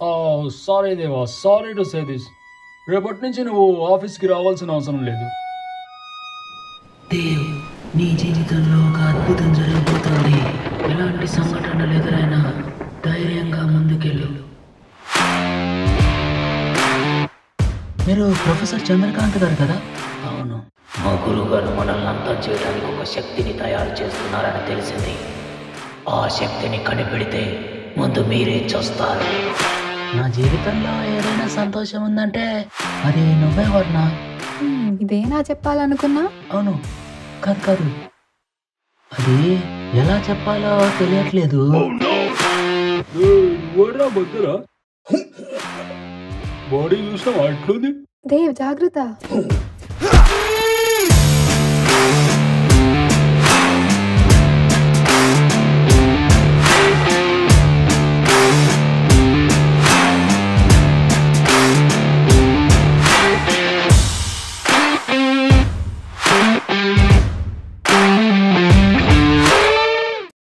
sorry దేవా sorry to say this రేపటి నుంచి నువ్వు ఆఫీస్కి రావాల్సిన అవసరం లేదు దేవ్ నీ జీవితంలో ఒక అద్భుతం జరగబోతోంది ఎలాంటి సంఘటనలు ఎదురైనా ధైర్యంగా ముందుకెళ్ళు మీరు ప్రొఫెసర్ చంద్రకాంత్ గారు కదా అవును మా గురుగారు మనల్ని అంతం చేయడానికి ఒక శక్తిని తయారు చేస్తున్నారని తెలిసింది ఆ శక్తిని కనిపెడితే ముందు మీరే చూస్తారు నా జీవితంలో ఏదైనా సంతోషం ఉందంటే అది నువ్వే వర్ణ హ్మ్, ఇదేనా చెప్పాలనుకున్నా అవును కాదు కాదు అది ఎలా చెప్పాలో తెలియట్లేదు ఓడరా బద్దరా బాడీ చూసినావా ఎట్లుంది దేవ్ జాగ్రత్త